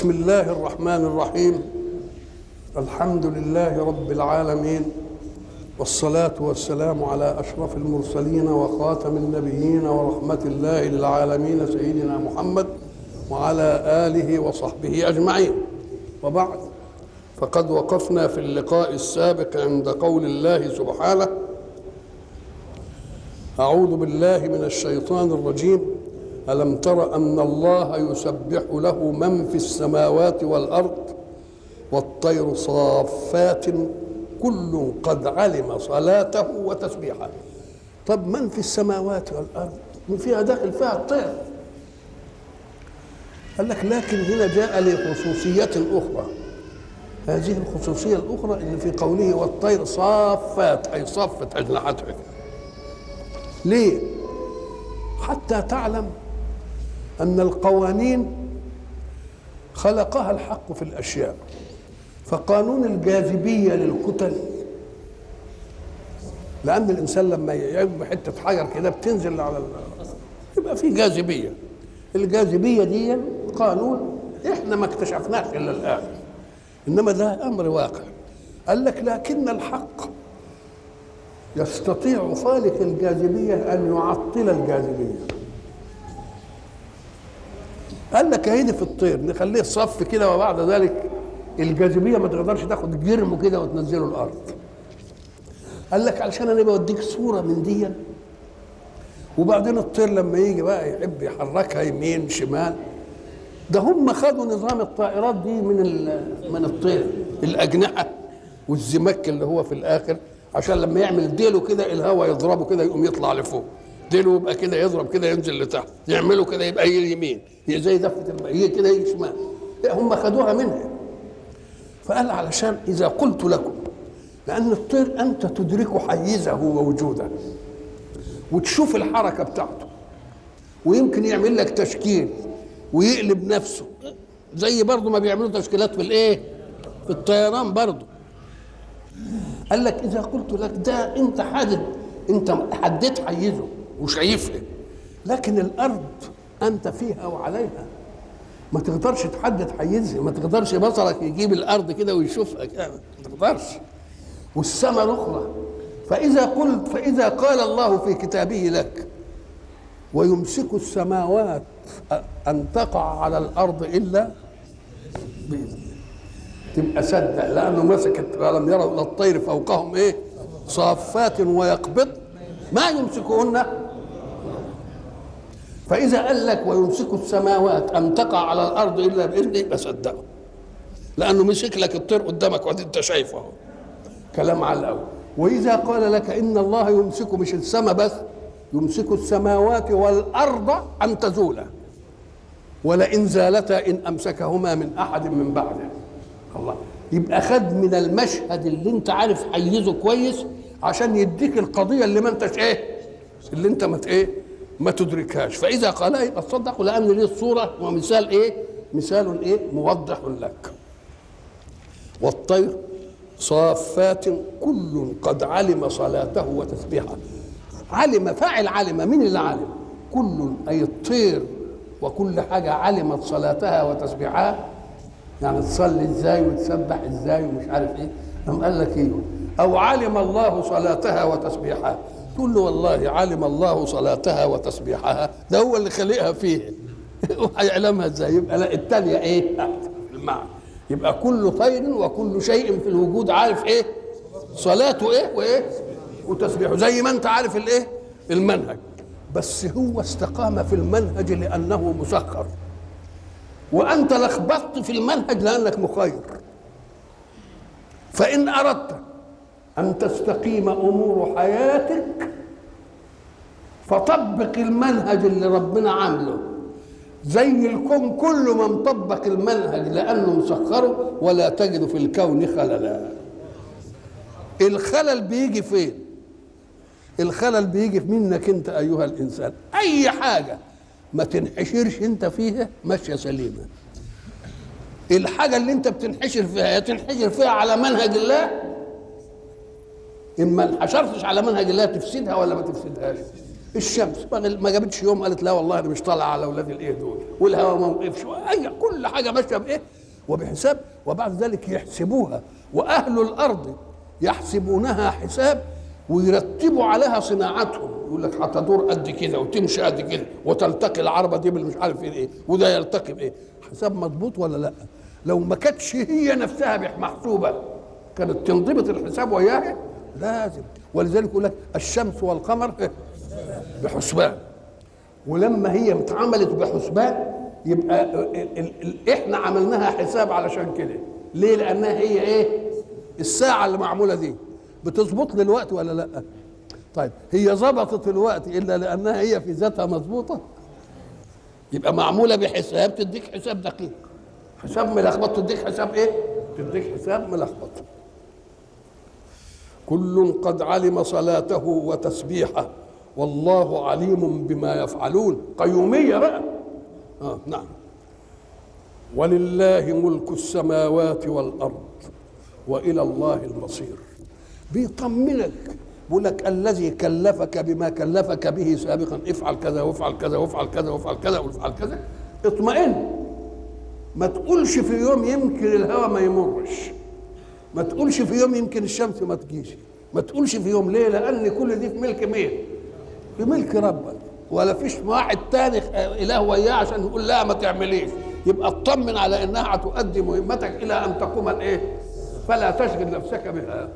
بسم الله الرحمن الرحيم الحمد لله رب العالمين والصلاة والسلام على أشرف المرسلين وخاتم النبيين ورحمة الله للعالمين سيدنا محمد وعلى آله وصحبه أجمعين وبعد فقد وقفنا في اللقاء السابق عند قول الله سبحانه أعوذ بالله من الشيطان الرجيم ألم تر أن الله يسبح له من في السماوات والأرض والطير صافات كل قد علم صلاته وتسبيحه طب من في السماوات والأرض من فيها داخل فيها الطير قال لك لكن هنا جاء لخصوصية أخرى هذه الخصوصية الأخرى اللي في قوله والطير صافات أي صفت أجنحتها ليه؟ حتى تعلم أن القوانين خلقها الحق في الأشياء فقانون الجاذبية للكتل لأن الإنسان لما يجيب حتة حجر كده بتنزل على يبقى في جاذبية الجاذبية دي قانون احنا ما اكتشفناش إلا الآن إنما ده أمر واقع قال لك لكن الحق يستطيع خالق الجاذبية أن يعطل الجاذبية قال لك هيدي في الطير نخليه صف كده وبعد ذلك الجاذبيه ما تقدرش تاخد جرمه كده وتنزله الارض قال لك علشان انا بوديك صوره من دي وبعدين الطير لما يجي بقى يحب يحركها يمين شمال ده هم خدوا نظام الطائرات دي من من الطير الاجنحه والزمك اللي هو في الاخر عشان لما يعمل ديله كده الهواء يضربه كده يقوم يطلع لفوق ديله يبقى كده يضرب كده ينزل لتحت يعملوا كده يبقى يمين زي دفه الماء يجي كده يجي شمال هم خدوها منها فقال علشان اذا قلت لكم لان الطير انت تدرك حيزه ووجوده وتشوف الحركه بتاعته ويمكن يعمل لك تشكيل ويقلب نفسه زي برضه ما بيعملوا تشكيلات في الايه في الطيران برضه قال لك اذا قلت لك ده انت حادد انت حددت حيزه وشايفها لكن الارض انت فيها وعليها ما تقدرش تحدد حيزها ما تقدرش بصرك يجيب الارض كده ويشوفها كده ما تقدرش والسماء الاخرى فاذا قلت فاذا قال الله في كتابه لك ويمسك السماوات ان تقع على الارض الا باذنه تبقى صدق لانه مسكت ولم يروا الى الطير فوقهم ايه صافات ويقبض ما يمسكهن فإذا قال لك ويمسك السماوات أن تقع على الأرض إلا بإذنه يبقى صدقه لأنه مسك لك الطير قدامك وأنت أنت شايفه أهو كلام على الأول وإذا قال لك إن الله يمسك مش السماء بس يمسك السماوات والأرض أن تزولا ولئن زالتا إن أمسكهما من أحد من بعده الله يبقى خد من المشهد اللي أنت عارف حيزه كويس عشان يديك القضية اللي ما أنتش إيه اللي أنت ما إيه ما تدركهاش فاذا قالها يبقى تصدق لان ليه الصوره ومثال ايه مثال ايه موضح لك والطير صافات كل قد علم صلاته وتسبيحه علم فاعل علم مين اللي علم كل اي الطير وكل حاجه علمت صلاتها وتسبيحها يعني تصلي ازاي وتسبح ازاي ومش عارف ايه قام قال لك ايوه او علم الله صلاتها وتسبيحها تقول له والله علم الله صلاتها وتسبيحها ده هو اللي خلقها فيه وهيعلمها ازاي يبقى لا الثانيه ايه المعنى يبقى كل طير وكل شيء في الوجود عارف ايه صلاته ايه وايه وتسبيحه زي ما انت عارف الايه المنهج بس هو استقام في المنهج لانه مسخر وانت لخبطت في المنهج لانك مخير فان اردت أن تستقيم أمور حياتك فطبق المنهج اللي ربنا عامله زي الكون كله ما مطبق المنهج لأنه مسخره ولا تجد في الكون خللا الخلل بيجي فين الخلل بيجي منك انت ايها الانسان اي حاجه ما تنحشرش انت فيها ماشيه سليمه الحاجه اللي انت بتنحشر فيها يا تنحشر فيها على منهج الله اما انحشرتش على منهج الله تفسدها ولا ما تفسدهاش الشمس ما ما جابتش يوم قالت لا والله انا مش طالعه على اولاد الايه دول والهواء ما وقفش اي كل حاجه ماشيه بايه وبحساب وبعد ذلك يحسبوها واهل الارض يحسبونها حساب ويرتبوا عليها صناعتهم يقول لك هتدور قد كده وتمشي قد كده وتلتقي العربه دي بالمش عارف ايه وده يلتقي بايه حساب مضبوط ولا لا لو ما كانتش هي نفسها محسوبه كانت تنضبط الحساب وياها لازم ولذلك يقول لك الشمس والقمر بحسبان ولما هي اتعملت بحسبان يبقى ال ال ال احنا عملناها حساب علشان كده ليه لانها هي ايه الساعه اللي معموله دي بتظبط لي الوقت ولا لا طيب هي ظبطت الوقت الا لانها هي في ذاتها مظبوطه يبقى معموله بحساب تديك حساب دقيق حساب ملخبط تديك حساب ايه تديك حساب ملخبط كل قد علم صلاته وتسبيحه والله عليم بما يفعلون قيومية بقى آه نعم ولله ملك السماوات والأرض وإلى الله المصير بيطمنك بيقول لك الذي كلفك بما كلفك به سابقا افعل كذا وافعل كذا وافعل كذا وافعل كذا وافعل كذا اطمئن ما تقولش في يوم يمكن الهوى ما يمرش ما تقولش في يوم يمكن الشمس ما تجيش ما تقولش في يوم ليه لان كل دي في ملك مين في ملك ربك ولا فيش واحد تاني اله وياه عشان يقول لا ما تعمليش يبقى اطمن على انها هتؤدي مهمتك الى ان تقوم الايه فلا تشغل نفسك بها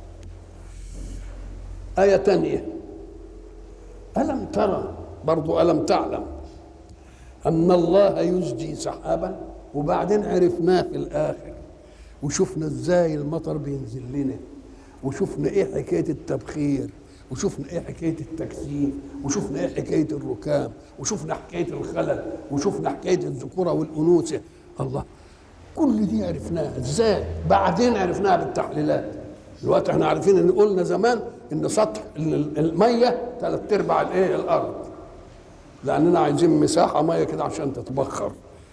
آية تانية ألم ترى برضو ألم تعلم أن الله يزجي سحابا وبعدين عرفناه في الآخر وشفنا ازاي المطر بينزل لنا وشفنا ايه حكايه التبخير وشفنا ايه حكايه التكثيف وشفنا ايه حكايه الركام وشفنا حكايه الخلل وشفنا حكايه الذكوره والانوثه الله كل دي عرفناها ازاي بعدين عرفناها بالتحليلات دلوقتي احنا عارفين ان قلنا زمان ان سطح الميه ثلاث ارباع الايه الارض لاننا عايزين مساحه ميه كده عشان تتبخر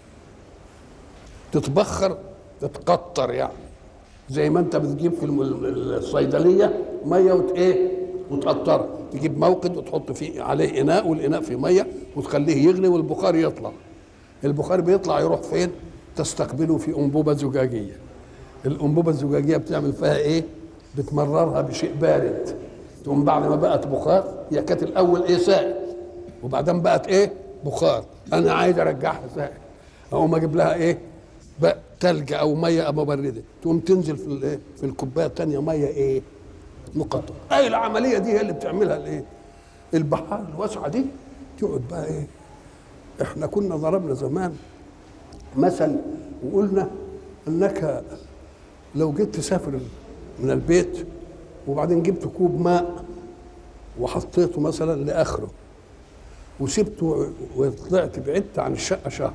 تتبخر تتقطر يعني زي ما انت بتجيب في الصيدليه ميه وت ايه وتقطرها تجيب موقد وتحط فيه عليه اناء والاناء فيه ميه وتخليه يغلي والبخار يطلع البخار بيطلع يروح فين تستقبله في انبوبه زجاجيه الانبوبه الزجاجيه بتعمل فيها ايه بتمررها بشيء بارد تقوم بعد ما بقت بخار هي كانت الاول ايه سائل وبعدين بقت ايه بخار انا عايز ارجعها سائل اقوم اجيب لها ايه بقى تلج او ميه مبرده تقوم تنزل في الايه في الكوبايه الثانيه ميه ايه مقطره اي العمليه دي هي اللي بتعملها الايه البحار الواسعه دي تقعد بقى ايه احنا كنا ضربنا زمان مثل وقلنا انك لو جيت تسافر من البيت وبعدين جبت كوب ماء وحطيته مثلا لاخره وسبته وطلعت بعدت عن الشقه شهر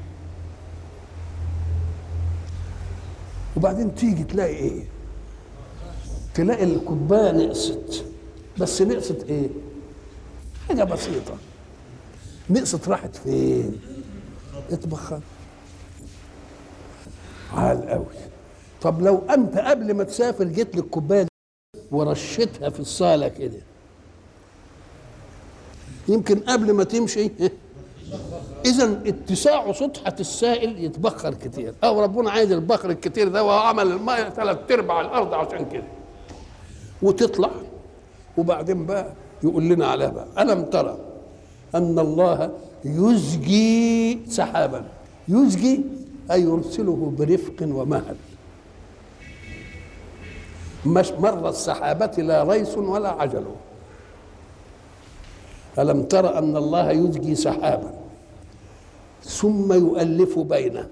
وبعدين تيجي تلاقي ايه تلاقي الكوبايه نقصت بس نقصت ايه حاجه بسيطه نقصت راحت فين اتبخر عال قوي طب لو انت قبل ما تسافر جيت للكوبايه ورشيتها في الصاله كده يمكن قبل ما تمشي اذا اتساع سطحه السائل يتبخر كتير او ربنا عايز البخر الكتير ده وهو عمل الماء ثلاث ارباع الارض عشان كده وتطلع وبعدين بقى يقول لنا عليها بقى الم ترى ان الله يزجي سحابا يزجي اي يرسله برفق ومهل مش مر السحابة لا ريس ولا عجل ألم تر أن الله يزجي سحابا ثم يؤلف بينه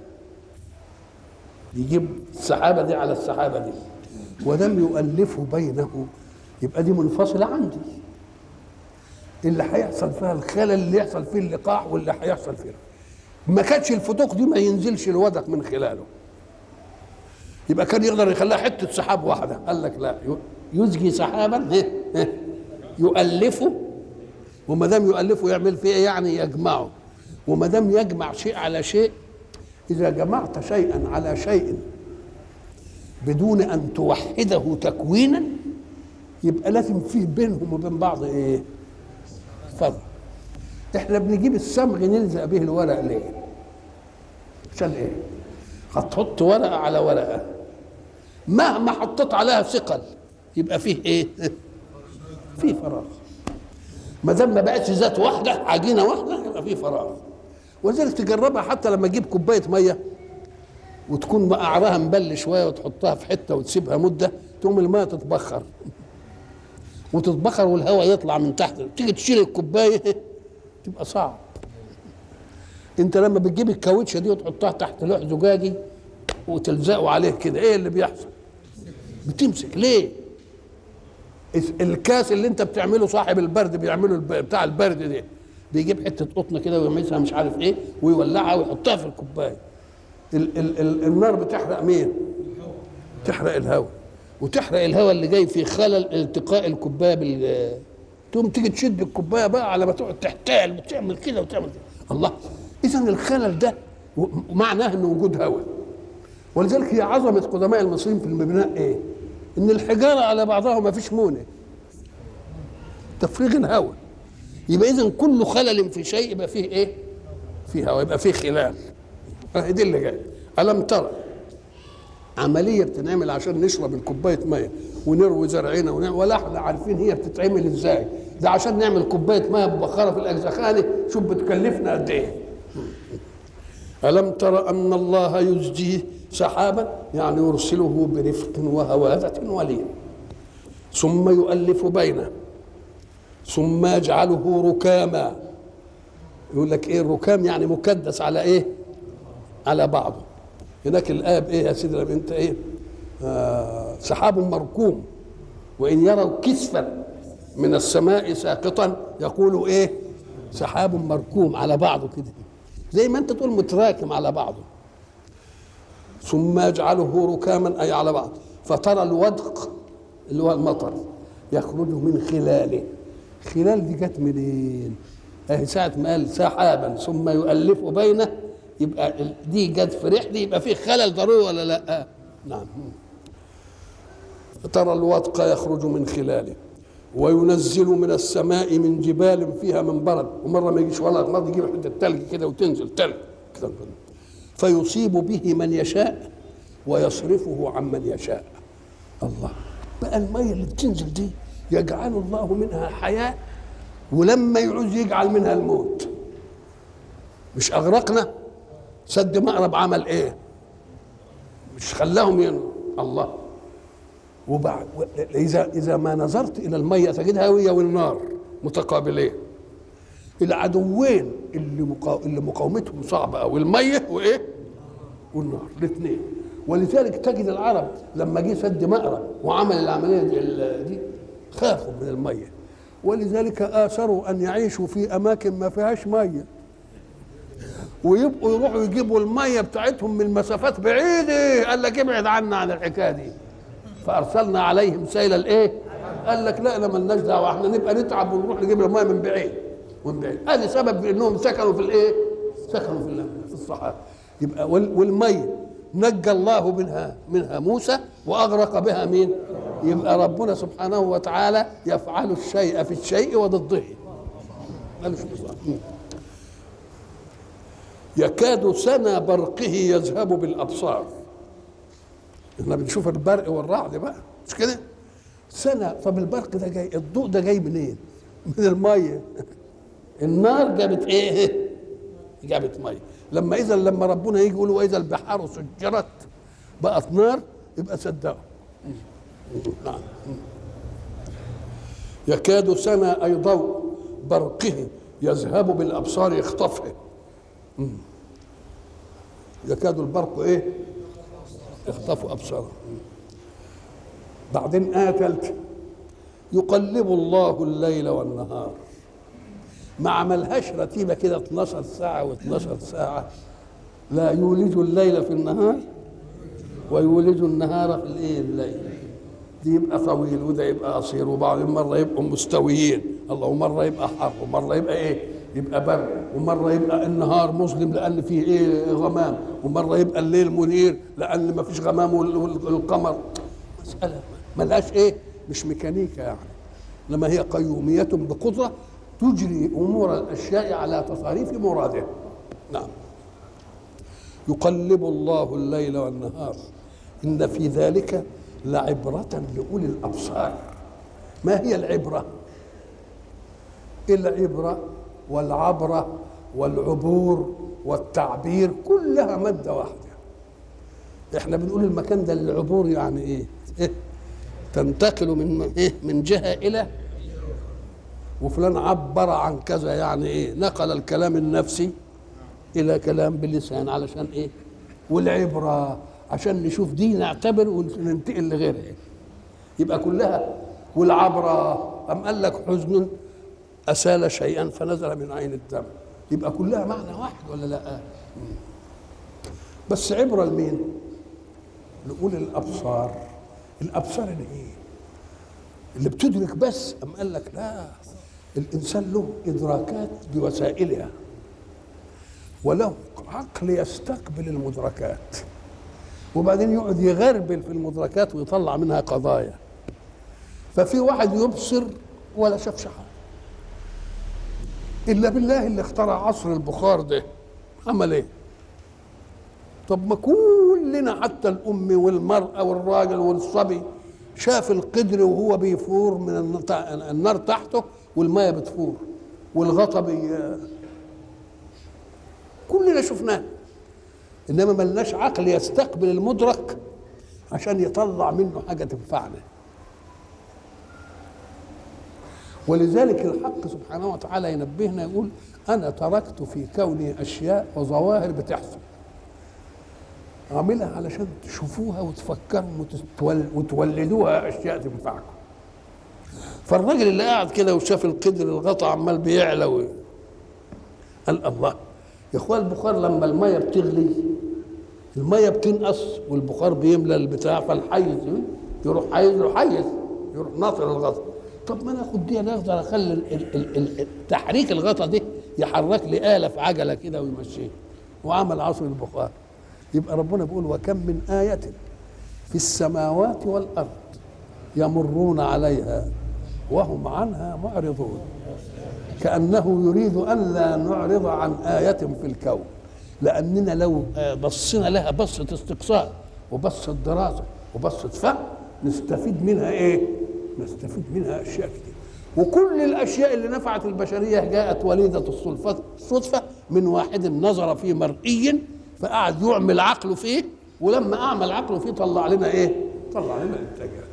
يجيب السحابة دي على السحابة دي ولم يؤلف بينه يبقى دي منفصلة عندي اللي هيحصل فيها الخلل اللي يحصل فيه اللقاح واللي هيحصل فيه ما كانش الفتوق دي ما ينزلش الودق من خلاله يبقى كان يقدر يخليها حته سحاب واحده قال لك لا يزجي سحابا يؤلفه وما دام يؤلفه يعمل فيه ايه يعني يجمعه وما دام يجمع شيء على شيء اذا جمعت شيئا على شيء بدون ان توحده تكوينا يبقى لازم فيه بينهم وبين بعض ايه يحفظها احنا بنجيب الصمغ نلزق به الورق ليه عشان ايه هتحط ورقه على ورقه مهما حطيت عليها ثقل يبقى فيه ايه فيه فراغ ما دام ما بقتش ذات واحده عجينه واحده يبقى فيه فراغ ولذلك تجربها حتى لما تجيب كوبايه ميه وتكون قعرها مبل شويه وتحطها في حته وتسيبها مده تقوم الميه تتبخر وتتبخر والهواء يطلع من تحت تيجي تشيل الكوبايه تبقى صعب انت لما بتجيب الكاوتشه دي وتحطها تحت لوح زجاجي وتلزقه عليه كده ايه اللي بيحصل بتمسك ليه الكاس اللي انت بتعمله صاحب البرد بيعمله الب- بتاع البرد ده بيجيب حته قطن كده ويعملها مش عارف ايه ويولعها ويحطها في الكوبايه ال ال ال النار بتحرق مين تحرق الهواء وتحرق الهواء اللي جاي في خلل التقاء الكوبايه بال تقوم تيجي تشد الكوبايه بقى على ما تقعد تحتال وتعمل كده وتعمل كده الله اذا الخلل ده و- معناه انه وجود هواء ولذلك هي عظمه قدماء المصريين في المبناء ايه؟ ان الحجاره على بعضها ما فيش مونه تفريغ الهواء يبقى اذا كل خلل في شيء يبقى فيه ايه؟ فيه هواء يبقى فيه خلال اه دي اللي جاي الم ترى عمليه بتنعمل عشان نشرب الكوبايه ميه ونروي زرعنا ونعمل ولا احنا عارفين هي بتتعمل ازاي ده عشان نعمل كوبايه ميه مبخره في الاجزخانه شوف بتكلفنا قد ايه ألم تر أن الله يزجي سحابا يعني يرسله برفق وهوادة ولين ثم يؤلف بينه ثم يجعله ركاما يقول لك ايه الركام يعني مكدس على ايه على بعضه هناك الآية ايه يا سيدي لما انت ايه آه سحاب مركوم وإن يروا كسفا من السماء ساقطا يقولوا ايه سحاب مركوم على بعضه كده زي ما انت تقول متراكم على بعضه ثم يجعله ركاما اي على بعض فترى الودق اللي هو المطر يخرج من خلاله خلال دي جت منين؟ اهي ساعة ما قال سحابا ثم يؤلف بينه يبقى ال- دي جت في ريح دي يبقى في خلل ضروري ولا لا؟ نعم ترى الودق يخرج من خلاله وينزل من السماء من جبال فيها من برد ومره ما يجيش ولا مرة يجيب حته تلج كده وتنزل تلج كده كده. فيصيب به من يشاء ويصرفه عن من يشاء الله بقى الميه اللي بتنزل دي يجعل الله منها حياه ولما يعوز يجعل منها الموت مش اغرقنا سد مأرب عمل ايه مش خلاهم ين... الله وبعد و- اذا اذا ما نظرت الى الميه تجدها هي والنار متقابلين العدوين اللي مقا... اللي مقاومتهم صعبه قوي الميه وايه والنار الاثنين ولذلك تجد العرب لما جه سد مأرب وعمل العمليه دي, ال- دي خافوا من الميه ولذلك اثروا ان يعيشوا في اماكن ما فيهاش ميه ويبقوا يروحوا يجيبوا الميه بتاعتهم من مسافات بعيده قال لك ابعد عنا عن الحكايه دي فارسلنا عليهم سيل الايه؟ قال لك لا لا مالناش دعوه احنا نبقى نتعب ونروح نجيب الميه من بعيد من بعيد هذا سبب في انهم سكنوا في الايه؟ سكنوا في ال- في الصحراء يبقى وال- والميه نجى الله منها منها موسى واغرق بها مين؟ يبقى ربنا سبحانه وتعالى يفعل الشيء في الشيء وضده مالوش نظام. يكاد سنا برقه يذهب بالابصار احنا بنشوف البرق والرعد بقى مش كده سنة طب البرق ده جاي الضوء ده جاي منين من المية النار جابت ايه جابت مية لما اذا لما ربنا يجي يقول واذا البحار سجرت بقت نار يبقى صدقوا نعم يكاد سنا اي ضوء برقه يذهب بالابصار يخطفه يكاد البرق ايه يخطفوا ابصارهم بعدين آية ثالثة يقلب الله الليل والنهار ما عملهاش رتيبة كده 12 ساعة و12 ساعة لا يولج الليل في النهار ويولج النهار في الايه الليل دي يبقى طويل وده يبقى قصير وبعدين مرة يبقوا مستويين الله ومرة يبقى حر ومرة يبقى ايه يبقى برد ومرة يبقى النهار مظلم لأن فيه ايه غمام ومرة يبقى الليل منير لأن ما فيش غمام وال- وال- والقمر مسألة ملهاش ايه مش ميكانيكا يعني لما هي قيومية بقدرة تجري امور الاشياء على تصاريف مرادها نعم يقلب الله الليل والنهار ان في ذلك لعبرة لأولي الأبصار ما هي العبرة؟ العبرة والعبرة والعبور والتعبير كلها مادة واحدة احنا بنقول المكان ده العبور يعني ايه؟ إيه؟ تنتقل من ايه؟ من جهة إلى وفلان عبر عن كذا يعني ايه؟ نقل الكلام النفسي إلى كلام باللسان علشان ايه؟ والعبرة عشان نشوف دي نعتبر وننتقل لغيرها يبقى كلها والعبرة أم قال لك حزن أسال شيئا فنزل من عين الدم يبقى كلها معنى واحد ولا لا بس عبرة لمين لأولي الأبصار الأبصار اللي إيه اللي بتدرك بس أم قال لك لا الإنسان له إدراكات بوسائلها وله عقل يستقبل المدركات وبعدين يقعد يغربل في المدركات ويطلع منها قضايا ففي واحد يبصر ولا شافش حاجه الا بالله اللي اخترع عصر البخار ده عمل ايه طب ما كلنا حتى الام والمراه والراجل والصبي شاف القدر وهو بيفور من النار تحته والميه بتفور والغطا بي كلنا شفناه انما ملناش عقل يستقبل المدرك عشان يطلع منه حاجه تنفعنا ولذلك الحق سبحانه وتعالى ينبهنا يقول انا تركت في كوني اشياء وظواهر بتحصل عاملها علشان تشوفوها وتفكروا وتولدوها اشياء تنفعكم فالراجل اللي قاعد كده وشاف القدر الغطا عمال بيعلى و... قال الله يا اخوان البخار لما الميه بتغلي الميه بتنقص والبخار بيملى البتاع فالحيز يروح حيز يروح حيز يروح ناطر الغطا طب ما انا اخد دي انا اقدر اخلي ال- ال- ال- تحريك الغطا ده يحرك لي آلة في عجلة كده ويمشيه وعمل عصر البخار يبقى ربنا بيقول وكم من آية في السماوات والأرض يمرون عليها وهم عنها معرضون كأنه يريد أن لا نعرض عن آية في الكون لأننا لو بصينا لها بصة استقصاء وبصة دراسة وبصة فهم نستفيد منها إيه؟ نستفيد منها أشياء كتير وكل الأشياء اللي نفعت البشرية جاءت وليدة الصدفة الصدفة من واحد نظر في مرئي فقعد يعمل عقله فيه ولما أعمل عقله فيه طلع لنا إيه؟ طلع لنا إنتاجات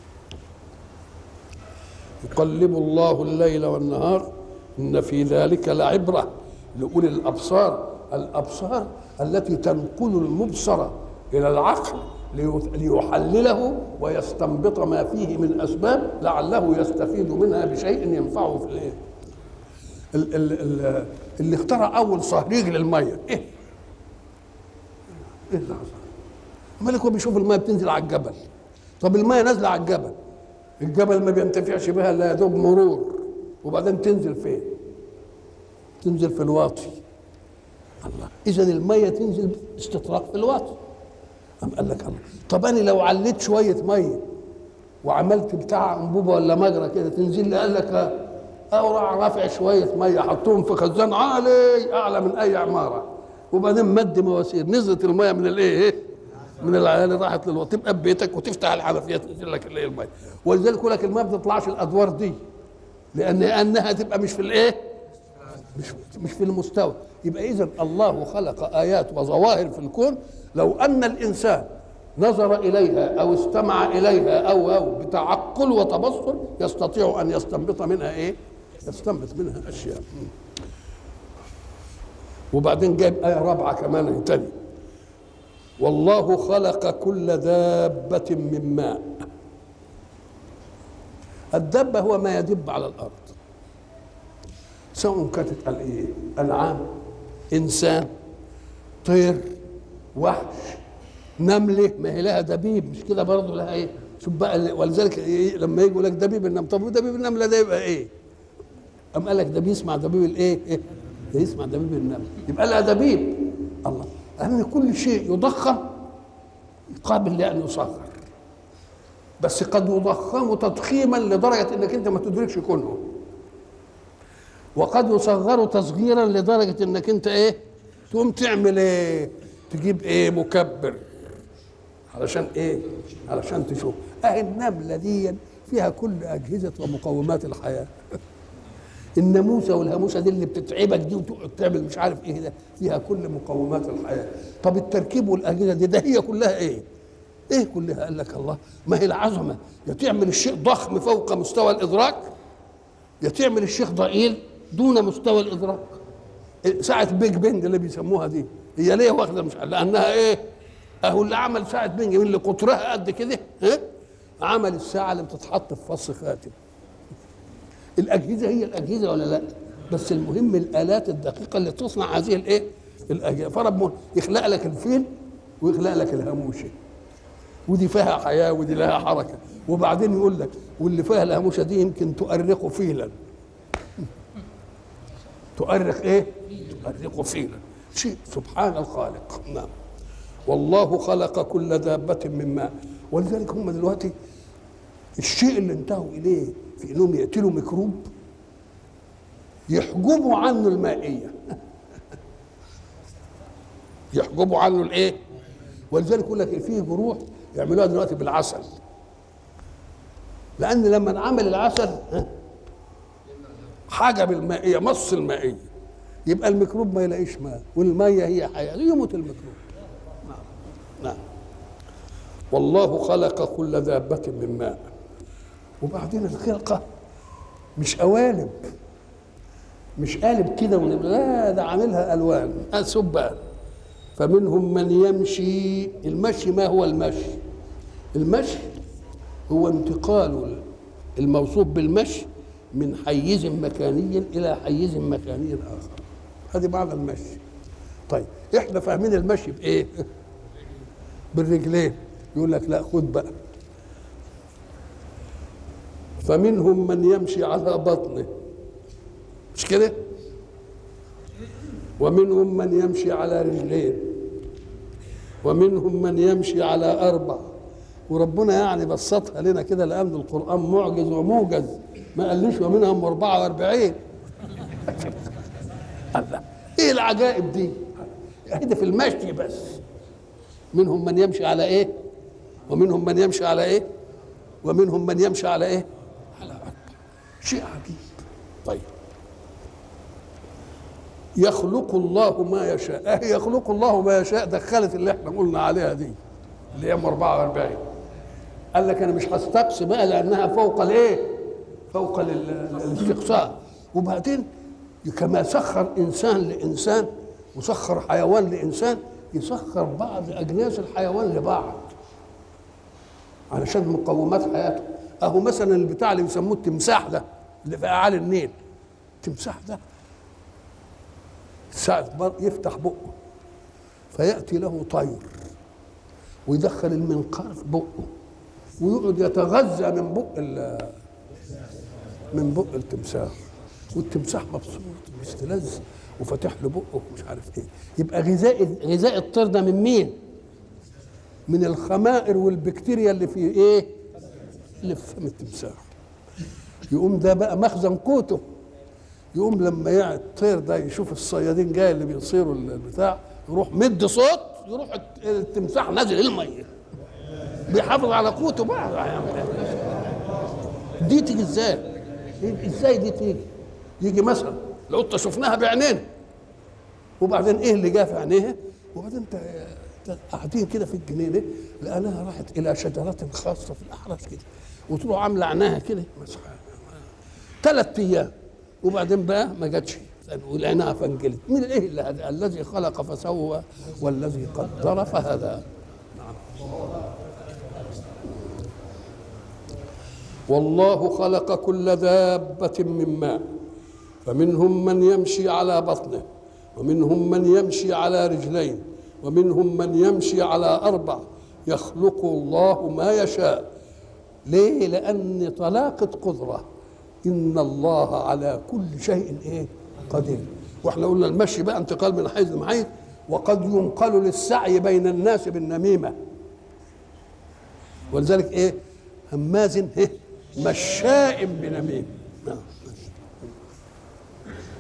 يقلب الله الليل والنهار إن في ذلك لعبرة لأولي الأبصار الأبصار التي تنقل المبصر إلى العقل ليحلله ويستنبط ما فيه من أسباب لعله يستفيد منها بشيء ينفعه في الإيه؟ ال- ال- ال- اللي اخترع أول صهريج للمية إيه؟ إيه اللي حصل؟ مالك هو بيشوف المية بتنزل على الجبل طب المية نازلة على الجبل الجبل ما بينتفعش بها الا يا دوب مرور وبعدين تنزل فين؟ تنزل في الواطي الله اذا الميه تنزل استطراق في الواطي أم قال لك الله طب انا لو عليت شويه ميه وعملت بتاع انبوبه ولا مجرى كده تنزل لي قال لك اورع رافع شويه ميه حطوهم في خزان عالي اعلى من اي عماره وبعدين مد مواسير نزلت الميه من الايه؟ من العيال راحت للوطن تبقى ببيتك وتفتح الحنفيه تنزل لك الايه الميه ولذلك يقول لك الميه ما بتطلعش الادوار دي لان انها تبقى مش في الايه؟ مش مش في المستوى يبقى اذا الله خلق ايات وظواهر في الكون لو ان الانسان نظر اليها او استمع اليها او او بتعقل وتبصر يستطيع ان يستنبط منها ايه؟ يستنبط منها اشياء وبعدين جايب ايه رابعه كمان تاني والله خلق كل دابة من ماء الدابة هو ما يدب على الأرض سواء كانت الايه انعام انسان طير وحش نمله ما هي لها دبيب مش كده برضه لها ايه شوف بقى ولذلك إيه لما يجي يقول لك دبيب النمل طب ودبيب النمله ده يبقى ايه؟ قام قال لك ده بيسمع دبيب الايه؟ إيه؟ ده يسمع دبيب النمل يبقى لها دبيب الله لان كل شيء يضخم قابل لان يصغر بس قد يضخم تضخيما لدرجه انك انت ما تدركش كله وقد يصغر تصغيرا لدرجه انك انت ايه تقوم تعمل ايه تجيب ايه مكبر علشان ايه علشان تشوف اهي النمله دي فيها كل اجهزه ومقومات الحياه الناموسه والهاموسه دي اللي بتتعبك دي وتقعد تعمل مش عارف ايه ده فيها كل مقومات الحياه طب التركيب والاجهزه دي ده هي كلها ايه ايه كلها قال لك الله ما هي العظمه يا تعمل الشيء ضخم فوق مستوى الادراك يا تعمل الشيء ضئيل دون مستوى الادراك ساعه بيج بند اللي بيسموها دي هي ليه واخده مش لانها ايه اهو اللي عمل ساعه بيج اللي قطرها قد كده ها عمل الساعه اللي بتتحط في فص خاتم الاجهزه هي الاجهزه ولا لا بس المهم الالات الدقيقه اللي تصنع هذه الايه الاجهزه فرب يخلق لك الفيل ويخلق لك الهاموشه ودي فيها حياه ودي لها حركه وبعدين يقول لك واللي فيها الهاموشه دي يمكن تؤرق فيلا تؤرق ايه تؤرق فيلا شيء سبحان الخالق نعم والله خلق كل دابة من ماء ولذلك هم دلوقتي الشيء اللي انتهوا اليه في انهم يقتلوا ميكروب يحجبوا عنه المائيه يحجبوا عنه الايه ولذلك يقول لك في جروح يعملوها دلوقتي بالعسل لان لما انعمل العسل حجب المائيه مص المائيه يبقى الميكروب ما يلاقيش ماء والميه هي حياه يموت الميكروب نعم نعم والله خلق كل دابة من ماء وبعدين الخلقة مش قوالب مش قالب كده لا ده عاملها ألوان سبان فمنهم من يمشي المشي ما هو المشي المشي هو انتقال الموصوف بالمشي من حيز مكاني إلى حيز مكاني آخر هذه معنى المشي طيب احنا فاهمين المشي بايه بالرجلين يقول لك لا خد بقى فمنهم من يمشي على بطنه مش كده ومنهم من يمشي على رجلين ومنهم من يمشي على أربع وربنا يعني بسطها لنا كده لأن القرآن معجز وموجز ما قاليش ومنهم 44 الله ايه العجائب دي ده في المشي بس منهم من يمشي على ايه ومنهم من يمشي على ايه ومنهم من يمشي على ايه على أربع شيء عجيب طيب يخلق الله ما يشاء اه يخلق الله ما يشاء دخلت اللي احنا قلنا عليها دي اللي هي 44 قال لك انا مش هستقصي بقى لانها فوق الايه فوق الاستقصاء وبعدين كما سخر انسان لانسان وسخر حيوان لانسان يسخر بعض اجناس الحيوان لبعض علشان مقومات حياته اهو مثلا البتاع اللي بيسموه التمساح ده اللي في اعالي النيل التمساح ده ساعة يفتح بقه فيأتي له طير ويدخل المنقار في بقه ويقعد يتغذى من بق من بق التمساح والتمساح مبسوط مستلذ وفاتح له بقه ومش عارف ايه يبقى غذاء غذاء الطير ده من مين؟ من الخمائر والبكتيريا اللي في ايه؟ اللي في فم التمساح يقوم ده بقى مخزن قوته يقوم لما يعني الطير ده يشوف الصيادين جاي اللي بيصيروا البتاع يروح مد صوت يروح التمساح نازل الميه بيحافظ على قوته بقى دي تيجي ازاي؟ ازاي دي تيجي؟ يجي مثلا القطه شفناها بعينينا وبعدين ايه اللي جاء في عينيها؟ وبعدين قاعدين كده في الجنينه لقيناها راحت الى شجره خاصه في الاحراش كده وتروح عامله عينها كده مسحها ثلاث ايام وبعدين بقى ما جاتش ولقيناها فانجلت مين ايه اللي هذا الذي خلق فسوى والذي قدر فهدى والله خلق كل دابة من ماء فمنهم من يمشي على بطنه ومنهم من يمشي على رجلين ومنهم من يمشي على أربع يخلق الله ما يشاء ليه لأن طلاقة قدرة إن الله على كل شيء إيه قدير واحنا قلنا المشي بقى انتقال من حيث لحيث وقد ينقل للسعي بين الناس بالنميمة ولذلك إيه هماز إيه مشاء بنميم نعم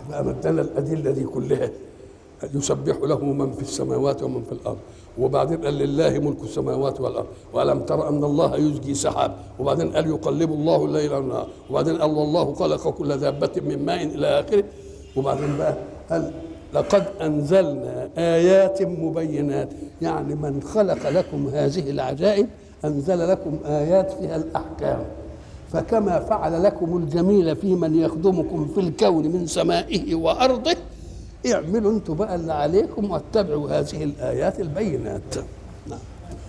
بقى مدنا الادله دي كلها يسبح له من في السماوات ومن في الارض وبعدين قال لله ملك السماوات والارض والم تر ان الله يزجي سحاب وبعدين قال يقلب الله الليل والنهار وبعدين قال والله خلق كل دابه من ماء الى اخره وبعدين بقى قال لقد انزلنا ايات مبينات يعني من خلق لكم هذه العجائب انزل لكم ايات فيها الاحكام فكما فعل لكم الجميل في من يخدمكم في الكون من سمائه وارضه اعملوا انتم بقى اللي عليكم واتبعوا هذه الايات البينات نعم.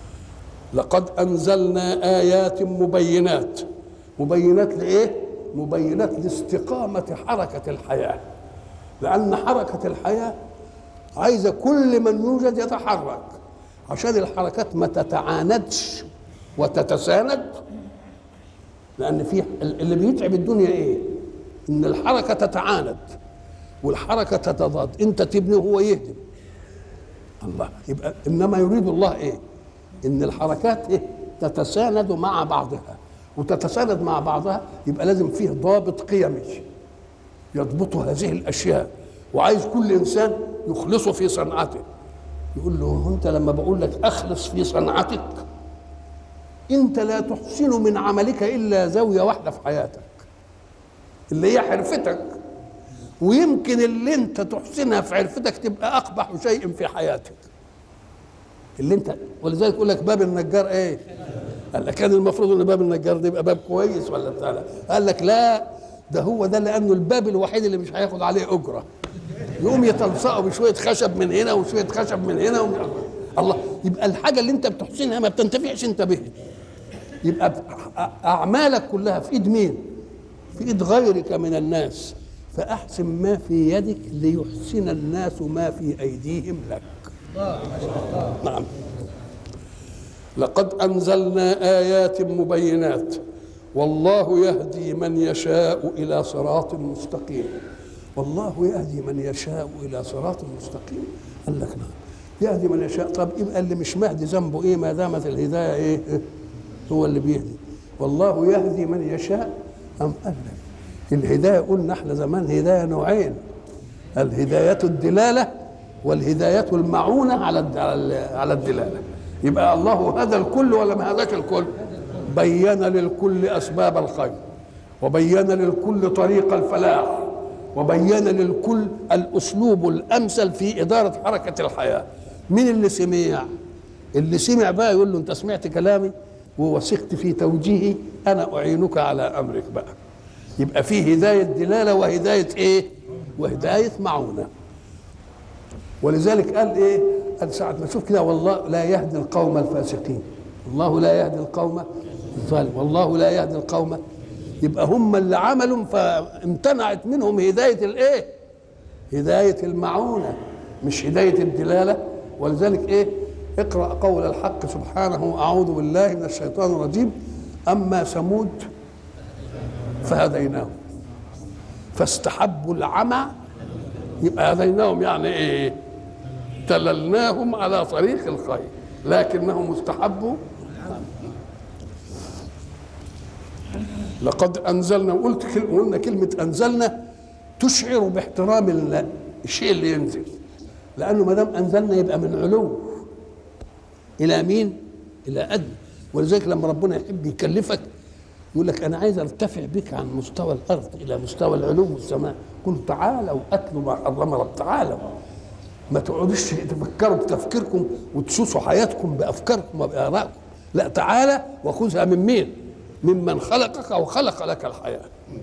لقد انزلنا ايات مبينات مبينات لايه مبينات لاستقامه حركه الحياه لان حركه الحياه عايزه كل من يوجد يتحرك عشان الحركات ما تتعاندش وتتساند لان في اللي بيتعب الدنيا ايه ان الحركه تتعاند والحركه تتضاد انت تبني وهو يهدم الله يبقى انما يريد الله ايه ان الحركات ايه تتساند مع بعضها وتتساند مع بعضها يبقى لازم فيه ضابط قيمي يضبط هذه الاشياء وعايز كل انسان يخلصه في صنعته يقول له انت لما بقول لك اخلص في صنعتك انت لا تحسن من عملك الا زاويه واحده في حياتك اللي هي حرفتك ويمكن اللي انت تحسنها في عرفتك تبقى اقبح شيء في حياتك اللي انت ولذلك يقول لك باب النجار ايه قال لك كان المفروض ان باب النجار ده يبقى باب كويس ولا بتاع قال لك لا ده هو ده لانه الباب الوحيد اللي مش هياخد عليه اجره يقوم يتلصقه بشويه خشب من هنا وشويه خشب من هنا ومن الله يبقى الحاجه اللي انت بتحسنها ما بتنتفعش انت بها يبقى اعمالك كلها في ايد مين في ايد غيرك من الناس فاحسن ما في يدك ليحسن الناس ما في ايديهم لك نعم لقد انزلنا ايات مبينات والله يهدي من يشاء الى صراط مستقيم والله يهدي من يشاء الى صراط مستقيم قال لك نعم يهدي من يشاء طب يبقى اللي مش مهدي ذنبه ايه ما دامت الهدايه ايه هو اللي بيهدي والله يهدي من يشاء ام قال لك الهدايه قلنا احنا زمان هدايه نوعين الهدايه الدلاله والهدايه المعونه على على الدلاله يبقى الله هدى الكل ولا ما هداش الكل بين للكل اسباب الخير وبين للكل طريق الفلاح وبين للكل الاسلوب الامثل في اداره حركه الحياه مين اللي سمع اللي سمع بقى يقول له انت سمعت كلامي ووثقت في توجيهي انا اعينك على امرك بقى يبقى فيه هدايه دلاله وهدايه ايه وهدايه معونه ولذلك قال ايه قال ساعة ما تشوف كده والله لا يهدي القوم الفاسقين الله لا يهدي القوم الظالم والله لا يهدي القوم يبقى هم اللي عملوا فامتنعت منهم هداية الايه هداية المعونة مش هداية الدلالة ولذلك ايه اقرأ قول الحق سبحانه أعوذ بالله من الشيطان الرجيم أما ثمود فهديناهم فاستحبوا العمى يبقى هديناهم يعني ايه دللناهم على طريق الخير لكنهم استحبوا لقد انزلنا وقلت قلنا كلمه انزلنا تشعر باحترام الشيء اللي ينزل لانه ما دام انزلنا يبقى من علو الى مين؟ الى ادنى ولذلك لما ربنا يحب يكلفك يقول لك انا عايز ارتفع بك عن مستوى الارض الى مستوى العلو والسماء قل تعالوا اتلوا ما حرم رب تعالوا ما تقعدوش تفكروا بتفكيركم وتسوسوا حياتكم بافكاركم وبارائكم لا تعالى وخذها من مين؟ ممن خلقك وخلق لك الحياه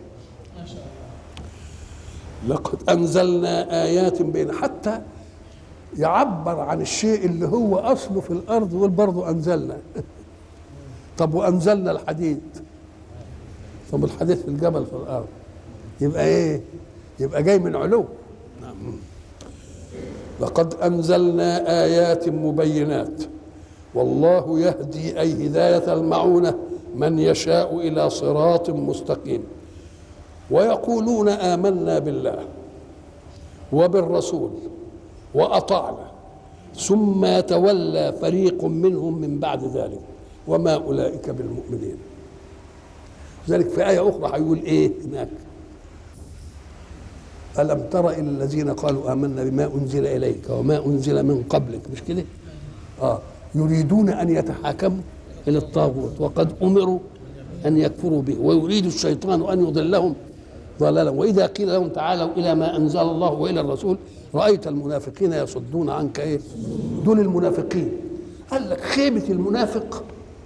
لقد انزلنا ايات بين حتى يعبر عن الشيء اللي هو اصله في الارض يقول برضه انزلنا طب وانزلنا الحديد طب الحديد في الجبل في الارض يبقى ايه يبقى جاي من علو نعم. لقد انزلنا ايات مبينات والله يهدي اي هدايه المعونه من يشاء الى صراط مستقيم ويقولون امنا بالله وبالرسول واطعنا ثم يتولى فريق منهم من بعد ذلك وما اولئك بالمؤمنين ذلك في ايه اخرى هيقول ايه هناك ألم تر إلى الذين قالوا آمنا بما أنزل إليك وما أنزل من قبلك مش كده؟ آه يريدون أن يتحاكموا إلى الطاغوت وقد أمروا أن يكفروا به ويريد الشيطان أن يضلهم ضلالا وإذا قيل لهم تعالوا إلى ما أنزل الله وإلى الرسول رأيت المنافقين يصدون عنك إيه؟ دول المنافقين قال لك خيبة المنافق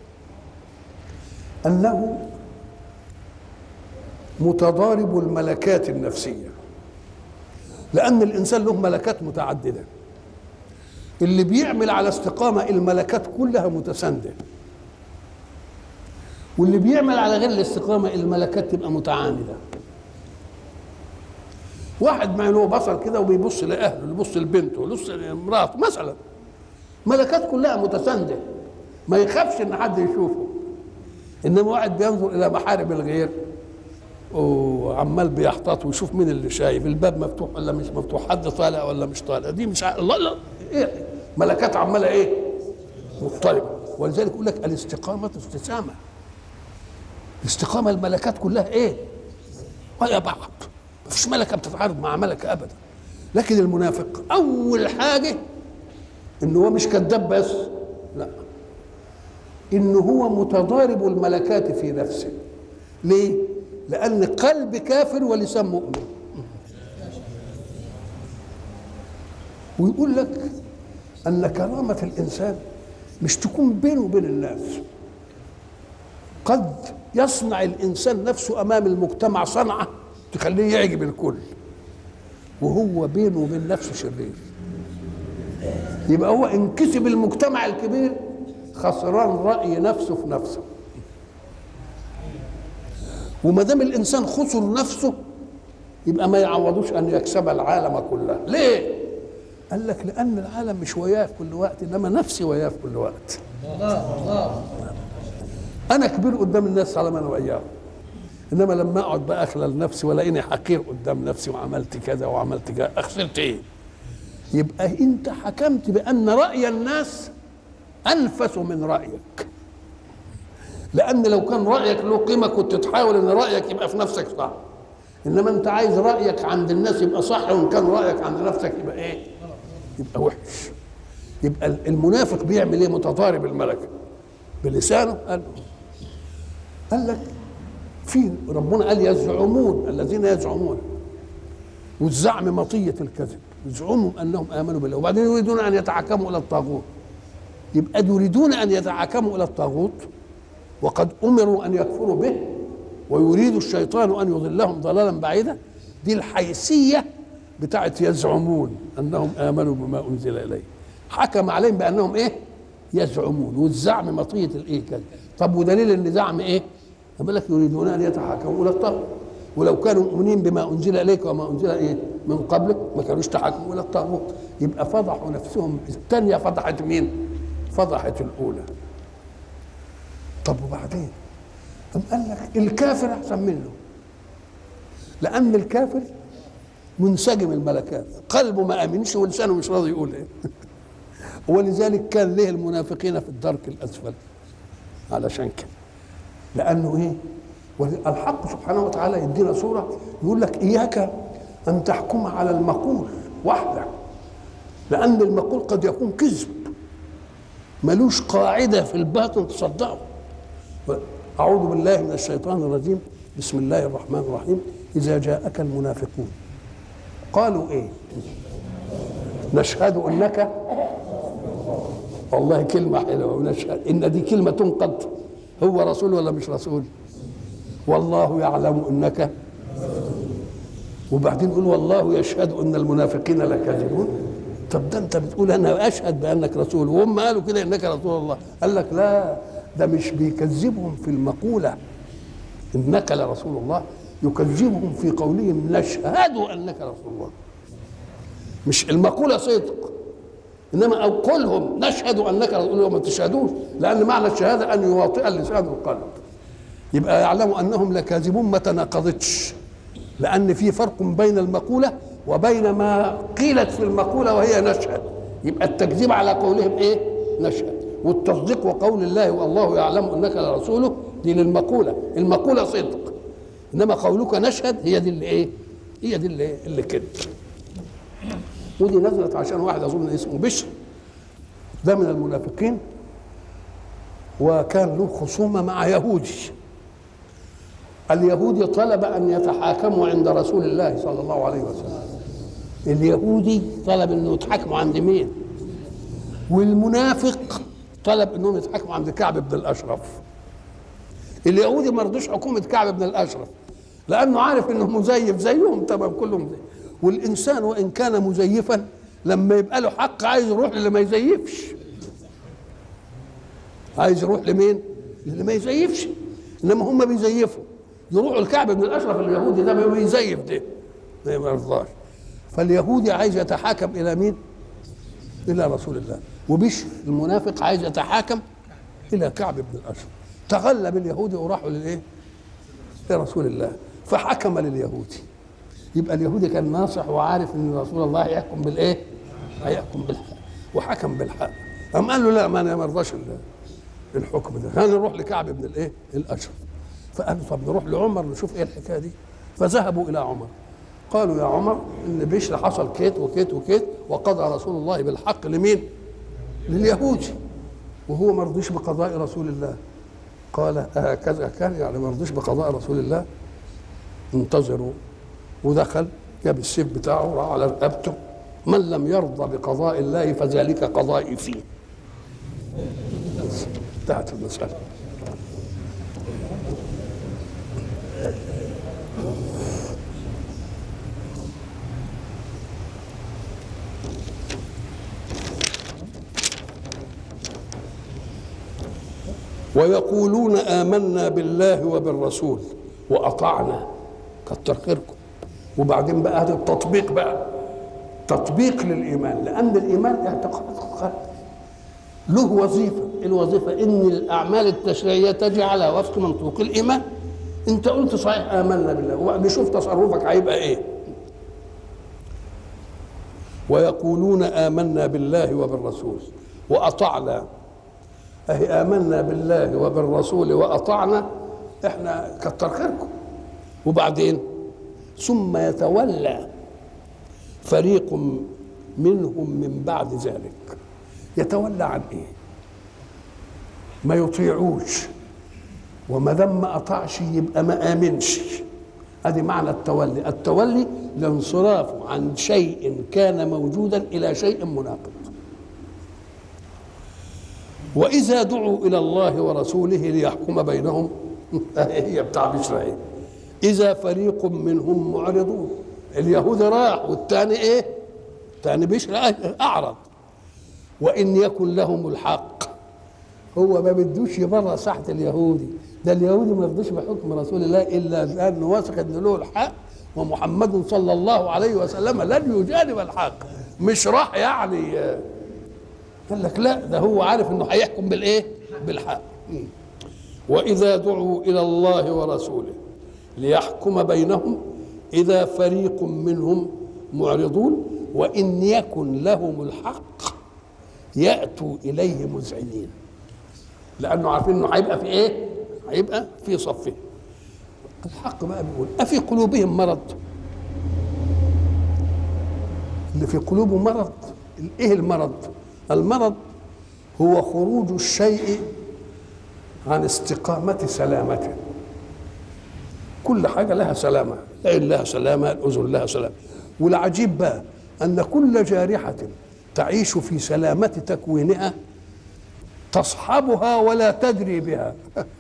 أنه متضارب الملكات النفسيه لأن الإنسان له ملكات متعددة اللي بيعمل على استقامة الملكات كلها متساندة واللي بيعمل على غير الاستقامة الملكات تبقى متعاندة واحد ما له بصر كده وبيبص لأهله يبص لبنته يبص لمراته مثلا ملكات كلها متساندة ما يخافش إن حد يشوفه إنما واحد بينظر إلى محارم الغير وعمال بيحتاط ويشوف مين اللي شايف الباب مفتوح ولا مش مفتوح حد طالع ولا مش طالع دي مش ع... الله لا إيه؟ ملكات عماله ايه مضطربه ولذلك يقول لك الاستقامه استسامه الاستقامه الملكات كلها ايه وهي بعض ما فيش ملكه بتتعارض مع ملكه ابدا لكن المنافق اول حاجه ان هو مش كذاب بس لا ان هو متضارب الملكات في نفسه ليه لأن قلب كافر ولسان مؤمن ويقول لك أن كرامة الإنسان مش تكون بينه وبين الناس قد يصنع الإنسان نفسه أمام المجتمع صنعة تخليه يعجب الكل وهو بينه وبين نفسه شرير يبقى هو إن كسب المجتمع الكبير خسران رأي نفسه في نفسه وما دام الانسان خسر نفسه يبقى ما يعوضوش ان يكسب العالم كله ليه قال لك لان العالم مش وياه في كل وقت انما نفسي وياه في كل وقت انا كبير قدام الناس طالما انا وياهم انما لما اقعد بقى اخلل نفسي ولاقيني حقير قدام نفسي وعملت كذا وعملت كذا خسرت ايه يبقى انت حكمت بان راي الناس انفس من رايك لان لو كان رايك له قيمه كنت تحاول ان رايك يبقى في نفسك صح انما انت عايز رايك عند الناس يبقى صح وان كان رايك عند نفسك يبقى ايه يبقى وحش يبقى المنافق بيعمل ايه متضارب الملكه بلسانه قال قال لك في ربنا قال يزعمون الذين يزعمون والزعم مطية الكذب يزعموا أنهم آمنوا بالله وبعدين يريدون أن يتحكموا إلى الطاغوت يبقى يريدون أن يتحكموا إلى الطاغوت وقد امروا ان يكفروا به ويريد الشيطان ان يضلهم ضلالا بعيدا دي الحيثيه بتاعت يزعمون انهم امنوا بما انزل اليه حكم عليهم بانهم ايه يزعمون والزعم مطيه الايه كده طب ودليل ان زعم ايه يقول لك يريدون ان يتحكموا الى الطاغوت ولو كانوا مؤمنين بما انزل اليك وما انزل ايه من قبلك ما كانوش تحكموا الى الطاغوت يبقى فضحوا نفسهم الثانيه فضحت مين فضحت الاولى طب وبعدين قام قال لك الكافر احسن منه لان الكافر منسجم الملكات قلبه ما امنش ولسانه مش راضي يقول ايه ولذلك كان ليه المنافقين في الدرك الاسفل علشان كده لانه ايه الحق سبحانه وتعالى يدينا صوره يقول لك اياك ان تحكم على المقول وحده لان المقول قد يكون كذب ملوش قاعده في الباطن تصدقه أعوذ بالله من الشيطان الرجيم بسم الله الرحمن الرحيم إذا جاءك المنافقون قالوا إيه نشهد أنك والله كلمة حلوة ونشهد إن دي كلمة تنقض هو رسول ولا مش رسول والله يعلم أنك وبعدين يقول والله يشهد أن المنافقين لكاذبون طب ده أنت بتقول أنا أشهد بأنك رسول وهم قالوا كده إنك رسول الله قال لك لا ده مش بيكذبهم في المقولة إنك لرسول الله يكذبهم في قولهم نشهد أنك رسول الله مش المقولة صدق إنما أو قولهم نشهد أنك رسول الله ما تشهدوش لأن معنى الشهادة أن يواطئ اللسان القلب يبقى يعلموا أنهم لكاذبون ما تناقضتش لأن في فرق بين المقولة وبين ما قيلت في المقولة وهي نشهد يبقى التكذيب على قولهم إيه نشهد والتصديق وقول الله والله يعلم انك لرسوله دي للمقوله المقوله صدق انما قولك نشهد هي دي اللي ايه هي دي اللي اللي كده ودي نزلت عشان واحد اظن اسمه بشر ده من المنافقين وكان له خصومه مع يهودي اليهودي طلب ان يتحاكموا عند رسول الله صلى الله عليه وسلم اليهودي طلب انه يتحاكموا عند مين والمنافق طلب انهم يتحاكموا عند كعب بن الاشرف اليهودي ما رضوش حكومه كعب بن الاشرف لانه عارف انه مزيف زيهم تمام كلهم زي. والانسان وان كان مزيفا لما يبقى له حق عايز يروح للي ما يزيفش عايز يروح لمين اللي ما يزيفش انما هم بيزيفوا يروحوا الكعب بن الاشرف اليهودي ده بيزيف ده ما يرضاش فاليهودي عايز يتحاكم الى مين الى رسول الله وبشر المنافق عايز يتحاكم الى كعب بن الاشرف تغلب اليهودي وراحوا للايه لرسول الله فحكم لليهودي يبقى اليهودي كان ناصح وعارف ان رسول الله هيحكم بالايه هيحكم بالحق وحكم بالحق قام قال له لا ما انا ما ارضاش الحكم ده هنروح لكعب بن الايه الاشرف فقالوا طب نروح لعمر نشوف ايه الحكايه دي فذهبوا الى عمر قالوا يا عمر ان بشر حصل كيت وكيت وكيت وقضى رسول الله بالحق لمين لليهودي وهو ما رضيش بقضاء رسول الله قال هكذا كان يعني ما رضيش بقضاء رسول الله انتظروا ودخل جاب السيف بتاعه راح على رقبته من لم يرضى بقضاء الله فذلك قضائي فيه انتهت المسألة ويقولون آمنا بالله وبالرسول وأطعنا كتر خيركم وبعدين بقى هذا التطبيق بقى تطبيق للإيمان لأن الإيمان اعتقاد قلب له وظيفة الوظيفة إن الأعمال التشريعية تجي على وفق منطوق الإيمان أنت قلت صحيح آمنا بالله ونشوف تصرفك هيبقى إيه ويقولون آمنا بالله وبالرسول وأطعنا أهي آمنا بالله وبالرسول وأطعنا إحنا كتر خيركم وبعدين ثم يتولى فريق منهم من بعد ذلك يتولى عن ايه ما يطيعوش وما دام ما اطاعش يبقى ما امنش ادي معنى التولي التولي الانصراف عن شيء كان موجودا الى شيء مناقض واذا دعوا الى الله ورسوله ليحكم بينهم هي بتاع بشرى ايه اذا فريق منهم معرضون اليهود راح والثاني ايه الثاني بشرى اعرض وان يكن لهم الحق هو ما بدوش يبرر صحة اليهودي ده اليهودي ما يرضيش بحكم رسول الله الا لانه واثق ان له الحق ومحمد صلى الله عليه وسلم لن يجانب الحق مش راح يعني قال لك لا ده هو عارف انه هيحكم بالايه بالحق واذا دعوا الى الله ورسوله ليحكم بينهم اذا فريق منهم معرضون وان يكن لهم الحق ياتوا اليه مذعنين لانه عارفين انه هيبقى في ايه هيبقى في صفه الحق بقى بيقول افي قلوبهم مرض اللي في قلوبه مرض ايه المرض المرض هو خروج الشيء عن استقامة سلامته كل حاجة لها سلامة العين لها سلامة الأذن لها سلامة والعجيب بقى أن كل جارحة تعيش في سلامة تكوينها تصحبها ولا تدري بها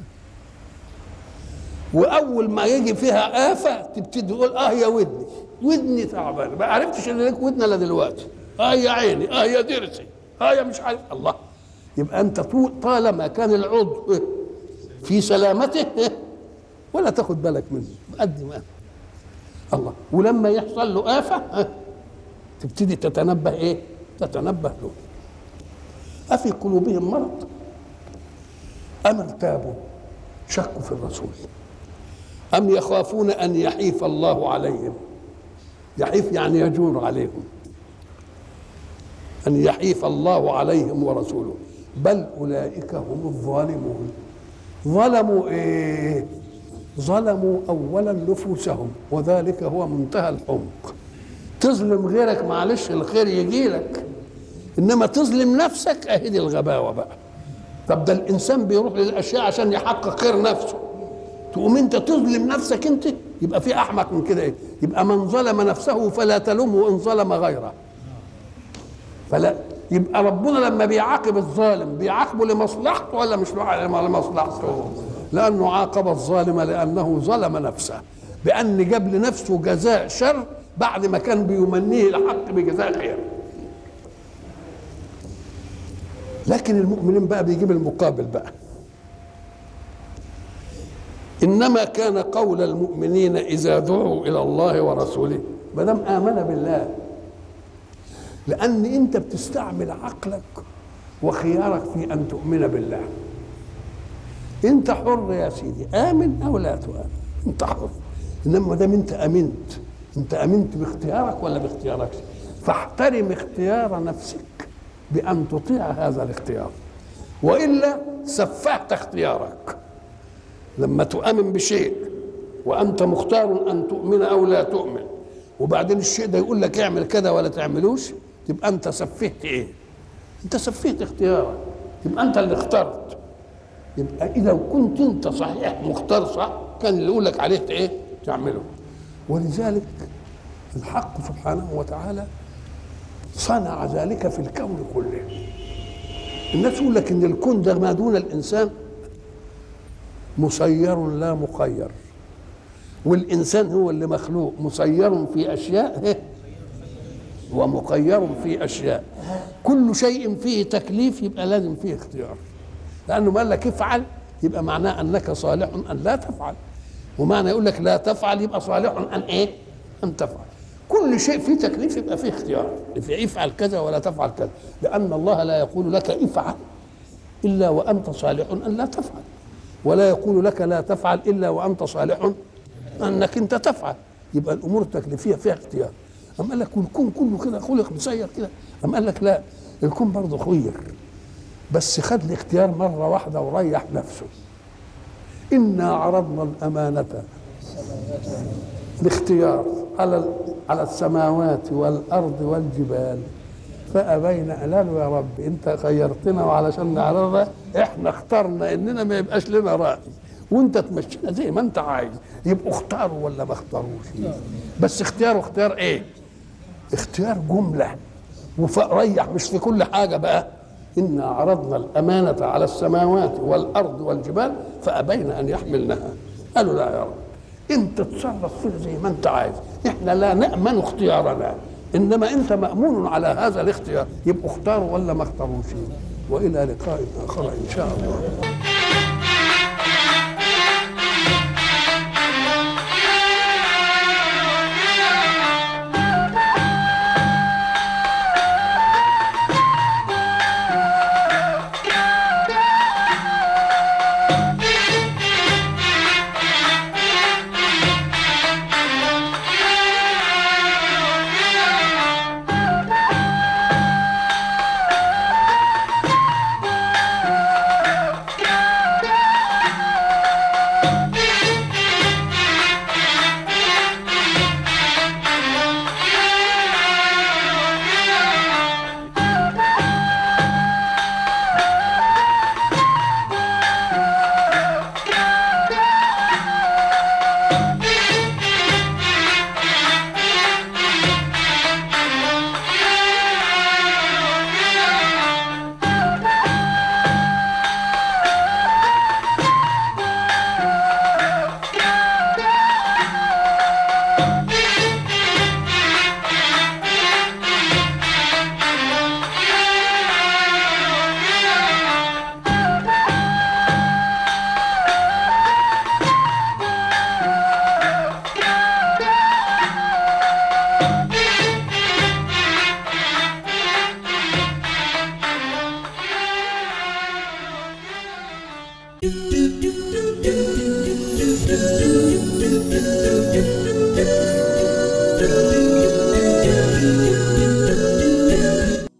واول ما يجي فيها آفة تبتدي تقول اه يا ودني ودني تعبان ما عرفتش ان لك ودن الا دلوقتي اه يا عيني اه يا ضرسي اه يا مش عارف الله يبقى انت طول طالما كان العضو في سلامته ولا تاخد بالك منه قد ما الله ولما يحصل له آفة تبتدي تتنبه ايه تتنبه له أفي قلوبهم مرض أم ارتابوا شكوا في الرسول أم يخافون أن يحيف الله عليهم يحيف يعني يجور عليهم أن يحيف الله عليهم ورسوله بل أولئك هم الظالمون ظلموا إيه ظلموا اولا نفوسهم وذلك هو منتهى الحمق تظلم غيرك معلش الخير يجي لك انما تظلم نفسك اهدي الغباوه بقى طب ده الانسان بيروح للاشياء عشان يحقق خير نفسه تقوم انت تظلم نفسك انت يبقى في احمق من كده ايه يبقى من ظلم نفسه فلا تلومه ان ظلم غيره فلا يبقى ربنا لما بيعاقب الظالم بيعاقبه لمصلحته ولا مش لمصلحته لانه عاقب الظالم لانه ظلم نفسه بان جاب لنفسه جزاء شر بعد ما كان بيمنيه الحق بجزاء خير لكن المؤمنين بقى بيجيب المقابل بقى انما كان قول المؤمنين اذا دعوا الى الله ورسوله ما دام امن بالله لان انت بتستعمل عقلك وخيارك في ان تؤمن بالله انت حر يا سيدي امن او لا تؤمن انت حر انما ما دام انت امنت انت امنت باختيارك ولا باختياركش فاحترم اختيار نفسك بان تطيع هذا الاختيار والا سفهت اختيارك لما تؤمن بشيء وانت مختار ان تؤمن او لا تؤمن وبعدين الشيء ده يقول لك اعمل كذا ولا تعملوش تبقى انت سفهت ايه انت سفهت اختيارك يبقى انت اللي اخترت يبقى اذا كنت انت صحيح مختار صح كان اللي يقول لك عليه ايه تعمله ولذلك الحق سبحانه وتعالى صنع ذلك في الكون كله الناس يقول لك ان الكون ده ما دون الانسان مسير لا مخير والانسان هو اللي مخلوق مسير في اشياء ومخير في اشياء كل شيء فيه تكليف يبقى لازم فيه اختيار لانه ما قال لك افعل يبقى معناه انك صالح ان لا تفعل ومعنى يقول لك لا تفعل يبقى صالح ان ايه ان تفعل كل شيء فيه تكليف يبقى فيه اختيار في افعل كذا ولا تفعل كذا لان الله لا يقول لك افعل الا وانت صالح ان لا تفعل ولا يقول لك لا تفعل الا وانت صالح انك انت تفعل يبقى الامور التكليفيه فيها اختيار اما قال لك والكون كله كده خلق مسير كده اما قال لك لا الكون برضه خير بس خد الاختيار مره واحده وريح نفسه انا عرضنا الامانه الاختيار على على السماوات والارض والجبال فابين قالوا يا رب انت خيرتنا وعلشان نعرضها احنا اخترنا اننا ما يبقاش لنا راي وانت تمشينا زي ما انت عايز يبقوا اختاروا ولا ما اختاروش بس اختياروا اختيار ايه اختيار جمله وريح مش في كل حاجه بقى انا عرضنا الامانه على السماوات والارض والجبال فابين ان يحملنها قالوا لا يا رب انت تصرف فينا زي ما انت عايز احنا لا نامن اختيارنا انما انت مامون على هذا الاختيار يبقوا اختاروا ولا ما اختاروش والى لقاء اخر ان شاء الله do do